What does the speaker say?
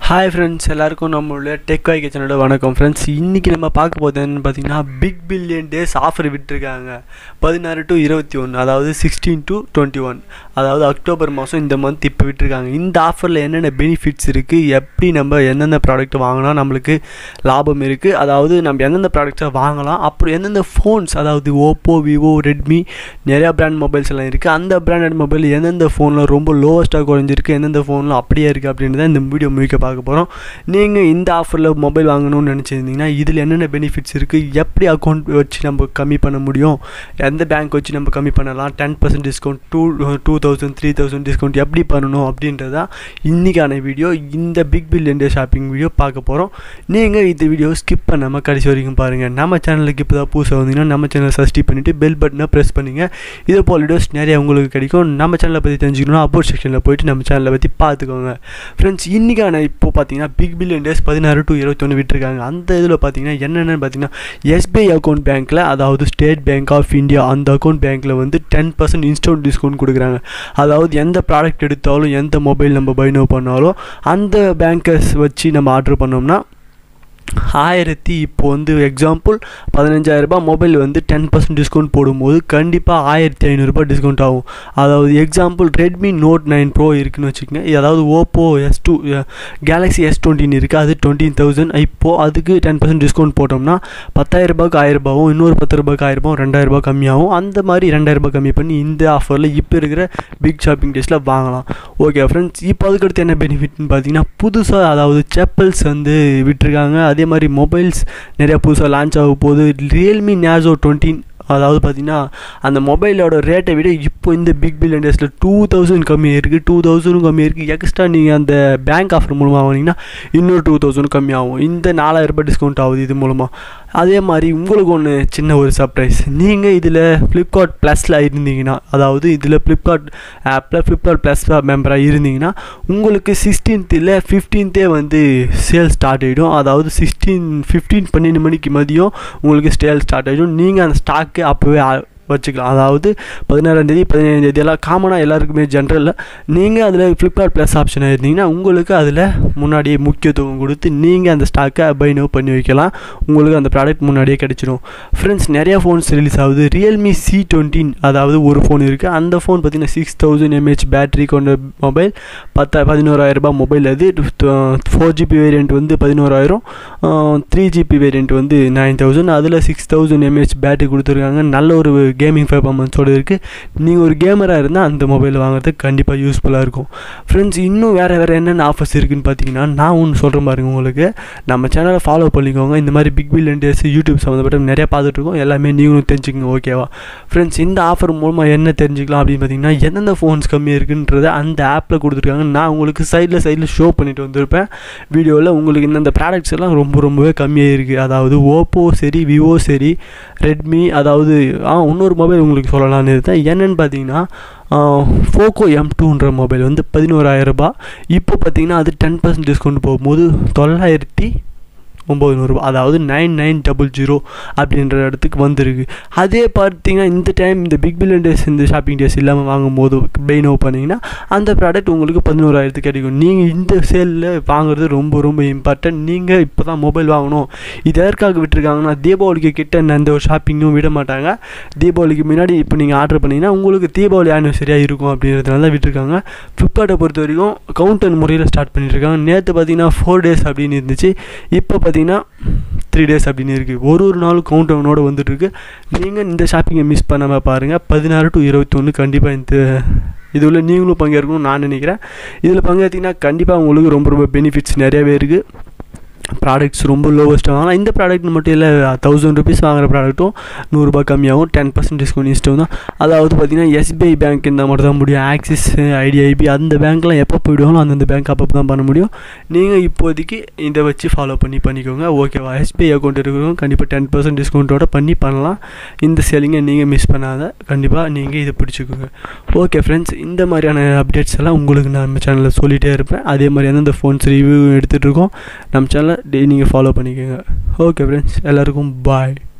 hi friends எல்லாருக்கும் நம்மளுடைய tech வாய் கிச்சனோட வணக்கம் ஃப்ரெண்ட்ஸ் இன்றைக்கி நம்ம பார்க்க போகிறது என்னன்னு பார்த்தீங்கன்னா பிக் பில்லியன் டேஸ் ஆஃபர் விட்டுருக்காங்க பதினாறு டு இருபத்தி ஒன்று அதாவது சிக்ஸ்டீன் டு டுவெண்ட்டி ஒன் அதாவது அக்டோபர் மாதம் இந்த மந்த் இப்போ விட்டுருக்காங்க இந்த ஆஃபரில் என்னென்ன பெனிஃபிட்ஸ் இருக்குது எப்படி நம்ம எந்தெந்த ப்ராடக்ட் வாங்கினா நம்மளுக்கு லாபம் இருக்குது அதாவது நம்ம எந்தெந்த ப்ராடக்ட்ஸை வாங்கலாம் அப்புறம் எந்தெந்த ஃபோன்ஸ் அதாவது ஓப்போ விவோ ரெட்மி நிறையா பிராண்ட் மொபைல்ஸ் எல்லாம் இருக்குது அந்த பிராண்டட் மொபைல் எந்தெந்த ஃபோனில் ரொம்ப லோவஸ்ட்டாக குறைஞ்சிருக்கு எந்தெந்த ஃபோனில் அப்படியே இருக்குது அப்படின்றத இந்த வீடியோ முழுக்க பார்க்க போகிறோம் நீங்கள் இந்த ஆஃபரில் மொபைல் வாங்கணும்னு நினச்சிருந்தீங்கன்னா இதில் என்னென்ன பெனிஃபிட்ஸ் இருக்குது எப்படி அக்கௌண்ட் வச்சு நம்ம கம்மி பண்ண முடியும் எந்த பேங்க் வச்சு நம்ம கம்மி பண்ணலாம் ten percent discount two two thousand three thousand discount எப்படி பண்ணணும் அப்படின்றதா இன்றைக்கான வீடியோ இந்த big billion day shopping video பார்க்க போகிறோம் நீங்கள் இந்த வீடியோ ஸ்கிப் பண்ணாமல் கடைசி வரைக்கும் பாருங்கள் நம்ம சேனலுக்கு இப்போ தான் புதுசாக வந்தீங்கன்னா நம்ம சேனலை சப்ஸ்கிரைப் பண்ணிவிட்டு பெல் பட்டனை ப்ரெஸ் பண்ணுங்கள் இதே போல் வீடியோஸ் நிறைய உங்களுக்கு கிடைக்கும் நம்ம சேனலை பற்றி தெரிஞ்சுக்கணும் அப்போட் செக்ஷனில் போயிட்டு நம்ம சேனலை பற்றி பார்த்துக்கோங்க ஃப்ரெண்ட்ஸ் இன்றைக்கான இப்போ பார்த்தீங்கன்னா பிக் பில்லியன் டேஸ் பதினாறு டு இருபத்தொன்று விட்டுருக்காங்க அந்த இதில் பார்த்தீங்கன்னா என்னென்னு பார்த்தீங்கன்னா எஸ்பிஐ அக்கௌண்ட் பேங்க்கில் அதாவது ஸ்டேட் பேங்க் ஆஃப் இந்தியா அந்த அக்கௌண்ட் பேங்க்கில் வந்து டென் பர்சன்ட் இன்ஸ்டன்ட் டிஸ்கவுண்ட் கொடுக்குறாங்க அதாவது எந்த ப்ராடக்ட் எடுத்தாலும் எந்த மொபைல் நம்ம பை நோ பண்ணாலும் அந்த பேங்கர்ஸ் வச்சு நம்ம ஆர்டர் பண்ணோம்னா ஆயிரத்தி இப்போ வந்து எக்ஸாம்பிள் பதினஞ்சாயிரரூபா மொபைல் வந்து டென் பர்சன்ட் டிஸ்கவுண்ட் போடும்போது கண்டிப்பாக ஆயிரத்தி ஐநூறுரூபா டிஸ்கவுண்ட் ஆகும் அதாவது example Redmi Note nine pro இருக்குன்னு வச்சுக்கோங்க அதாவது Oppo S two Galaxy S twenty இருக்குது அது டுவெண்ட்டி தௌசண்ட் இப்போது அதுக்கு டென் பர்சன்ட் டிஸ்கவுண்ட் போட்டோம்னா பத்தாயிரரூபாய்க்கு ஆயிரரூபாவும் இன்னொரு பத்து ரூபாய்க்கு ஆயிரரூபாவும் ரெண்டாயிரரூபா கம்மியாகும் அந்த மாதிரி ரெண்டாயிரரூபா கம்மி பண்ணி இந்த ஆஃபரில் இப்போ இருக்கிற பிக் ஷாப்பிங் டேஸில் வாங்கலாம் ஓகே ஃப்ரெண்ட்ஸ் இப்போ அதுக்கடுத்து என்ன பெனிஃபிட்னு பார்த்தீங்கன்னா புதுசாக அதாவது செப்பல்ஸ் வந்து விட்டுருக்காங்க அதே மாதிரி மொபைல்ஸ் நிறையா புதுசாக லான்ச் ஆக போகுது ரியல்மி நேசோ டுவெண்ட்டின் அதாவது பார்த்தீங்கன்னா அந்த மொபைலோட ரேட்டை விட இப்போ இந்த பிக் பில்லியன் டேஸில் டூ தௌசண்ட் கம்மியாக இருக்குது டூ தௌசண்டும் கம்மியாக இருக்குது எக்ஸ்ட்ரா நீங்கள் அந்த பேங்க் ஆஃபர் மூலமாக வாங்கினீங்கன்னா இன்னொரு டூ தௌசண்ட் கம்மியாகும் இந்த நாலாயிரரூபா டிஸ்கவுண்ட் ஆகுது இது மூலமாக அதே மாதிரி உங்களுக்கு ஒன்று சின்ன ஒரு சர்ப்ரைஸ் நீங்கள் இதில் ஃப்ளிப்கார்ட் ப்ளஸில் இருந்தீங்கன்னா அதாவது இதில் ஃப்ளிப்கார்ட் ஆப்பில் ஃப்ளிப்கார்ட் ப்ளஸ் மெம்பராக இருந்தீங்கன்னா உங்களுக்கு சிக்ஸ்டீன்த்தில் ஃபிஃப்டீன்த்தே வந்து சேல் ஸ்டார்ட் ஆகிடும் அதாவது சிக்ஸ்டீன் ஃபிஃப்டீன் பன்னெண்டு மணிக்கு மதியம் உங்களுக்கு சேல் ஸ்டார்ட் ஆகிடும் நீங்கள் அந்த ஸ்டாக்கு அப்போவே வச்சுக்கலாம் அதாவது பதினாறாந்தேதி பதினேழாந்தேதி எல்லாம் காமனாக எல்லாருக்குமே ஜென்ரலில் நீங்கள் அதில் ஃப்ளிப்கார்ட் ப்ளஸ் ஆப்ஷன் இருந்தீங்கன்னா உங்களுக்கு அதில் முன்னாடியே முக்கியத்துவம் கொடுத்து நீங்கள் அந்த ஸ்டாக்கை பை நோ பண்ணி வைக்கலாம் உங்களுக்கு அந்த ப்ராடக்ட் முன்னாடியே கிடச்சிடும் ஃப்ரெண்ட்ஸ் நிறையா ஃபோன்ஸ் ரிலீஸ் ஆகுது ரியல்மி சி டுவெண்ட்டின் அதாவது ஒரு ஃபோன் இருக்குது அந்த ஃபோன் பார்த்திங்கன்னா சிக்ஸ் தௌசண்ட் எம்ஹெச் பேட்டரி கொண்ட மொபைல் பத்தா பதினோராயிரரூபா மொபைல் அது ஃபோர் ஜிபி வேரியண்ட் வந்து பதினோராயிரம் த்ரீ ஜிபி வேரியண்ட் வந்து நைன் தௌசண்ட் அதில் சிக்ஸ் தௌசண்ட் எம்ஹெச் பேட்டரி கொடுத்துருக்காங்க நல்ல ஒரு கேமிங் பர்ஃபார்மன்ஸோடு இருக்குது நீங்கள் ஒரு கேமராக இருந்தால் அந்த மொபைல் வாங்குறதுக்கு கண்டிப்பாக யூஸ்ஃபுல்லாக இருக்கும் ஃப்ரெண்ட்ஸ் இன்னும் வேறு வேறு என்னென்ன ஆஃபர்ஸ் இருக்குதுன்னு பார்த்தீங்கன்னா நான் ஒன்று சொல்கிறேன் பாருங்க உங்களுக்கு நம்ம சேனலை ஃபாலோ பண்ணிக்கோங்க இந்த மாதிரி பிக் பில்லியன் டேஸ் யூடியூப் சம்மந்தப்பட்ட நிறையா பார்த்துட்ருக்கோம் எல்லாமே நீங்களும் தெரிஞ்சுக்கோங்க ஓகேவா ஃப்ரெண்ட்ஸ் இந்த ஆஃபர் மூலமாக என்ன தெரிஞ்சுக்கலாம் அப்படின்னு பார்த்தீங்கன்னா எந்தெந்த ஃபோன்ஸ் கம்மியாக இருக்குன்றத அந்த ஆப்பில் கொடுத்துருக்காங்க நான் உங்களுக்கு சைடில் சைடில் ஷோ பண்ணிட்டு வந்திருப்பேன் வீடியோவில் உங்களுக்கு இந்தந்த ப்ராடக்ட்ஸ் எல்லாம் ரொம்ப ரொம்பவே கம்மியாக இருக்குது அதாவது ஓப்போ சரி விவோ சரி ரெட்மி அதாவது ஆ இன்னொரு மொபைல் உங்களுக்கு சொல்லலாம்னு இருந்தேன் என்னென்னு பார்த்தீங்கன்னா ஃபோக்கோ எம் டூன்ற மொபைல் வந்து பதினோராயிரரூபா இப்போ பார்த்தீங்கன்னா அது டென் பர்சன்ட் டிஸ்கவுண்ட் போகும்போது தொள்ளாயிரத்தி ஒம்பது நூறுரூபா அதாவது நைன் நைன் டபுள் ஜீரோ அப்படின்ற இடத்துக்கு வந்திருக்கு அதே பார்த்தீங்கன்னா இந்த டைம் இந்த பிக் பில்லியன் டேஸ் இந்த ஷாப்பிங் டேஸ் இல்லாமல் வாங்கும்போது பெயின் ஓ பண்ணிங்கன்னா அந்த ப்ராடக்ட் உங்களுக்கு பதினோராயிரத்துக்கு கிடைக்கும் நீங்கள் இந்த சேலில் வாங்குறது ரொம்ப ரொம்ப இம்பார்ட்டன்ட் நீங்கள் இப்போ தான் மொபைல் வாங்கணும் இது எதற்காக விட்டுருக்காங்கன்னா தீபாவளிக்கு கிட்ட எந்த ஒரு ஷாப்பிங்கும் விட மாட்டாங்க தீபாவளிக்கு முன்னாடி இப்போ நீங்கள் ஆர்டர் பண்ணிங்கன்னா உங்களுக்கு தீபாவளி ஆனிவர்சரியாக இருக்கும் அப்படின்றதுனால தான் விட்டுருக்காங்க ஃப்ளிப்கார்ட்டை பொறுத்த வரைக்கும் கவுண்டர் முறையில் ஸ்டார்ட் பண்ணிட்டுருக்காங்க நேற்று பார்த்தீங்கன்னா ஃபோர் டேஸ் அப்படின்னு இருந்துச்சு இப்போ பார்த்தீங்கன்னா த்ரீ டேஸ் அப்படின்னு இருக்குது ஒரு ஒரு நாளும் கவுண்ட் டவுனோட வந்துட்டுருக்கு நீங்கள் இந்த ஷாப்பிங்கை மிஸ் பண்ணாமல் பாருங்கள் பதினாறு டு இருபத்தொன்று கண்டிப்பாக இந்த இதில் நீங்களும் பங்கேற்கணும்னு நான் நினைக்கிறேன் இதில் பங்கேற்றிங்கன்னா கண்டிப்பாக உங்களுக்கு ரொம்ப ரொம்ப பெனிஃபிட்ஸ் நிறையாவே இருக்குது ப்ராடக்ட்ஸ் ரொம்ப லோவஸ்ட்டாக வாங்கலாம் இந்த ப்ராடக்ட் மட்டும் இல்லை தௌசண்ட் ருபீஸ் வாங்குற ப்ராடக்ட்டும் நூறுரூபா கம்மியாகும் டென் பர்சன்ட் டிஸ்கவுண்ட் இன்ஸ்டம் தான் அதாவது பார்த்தீங்கன்னா எஸ்பிஐ பேங்க் இருந்தால் மட்டும் தான் முடியும் ஆக்சிஸ் ஐடிஐபி அந்த பேங்க்லாம் எப்போ போய்டுவாங்களோ அந்தந்த பேங்க் அப்போ தான் பண்ண முடியும் நீங்கள் இப்போதைக்கு இதை வச்சு ஃபாலோ பண்ணி பண்ணிக்கோங்க ஓகேவா எஸ்பிஐ அக்கௌண்ட் இருக்கிறவங்க கண்டிப்பாக டென் பர்சன்ட் டிஸ்கவுண்ட்டோட பண்ணி பண்ணலாம் இந்த சேலிங்கை நீங்கள் மிஸ் பண்ணாத கண்டிப்பாக நீங்கள் இதை பிடிச்சிக்கோங்க ஓகே ஃப்ரெண்ட்ஸ் இந்த மாதிரியான அப்டேட்ஸ் எல்லாம் உங்களுக்கு நான் நம்ம சேனலில் சொல்லிகிட்டே இருப்பேன் அதே மாதிரி எந்தெந்த ஃபோன்ஸ் ரிவ்யூ எடுத்துகிட்டு இருக்கோம் நம்ம சேனலை டே நீங்கள் ஃபாலோ பண்ணிக்கோங்க ஓகே ஃப்ரெண்ட்ஸ் எல்லாருக்கும் பாய்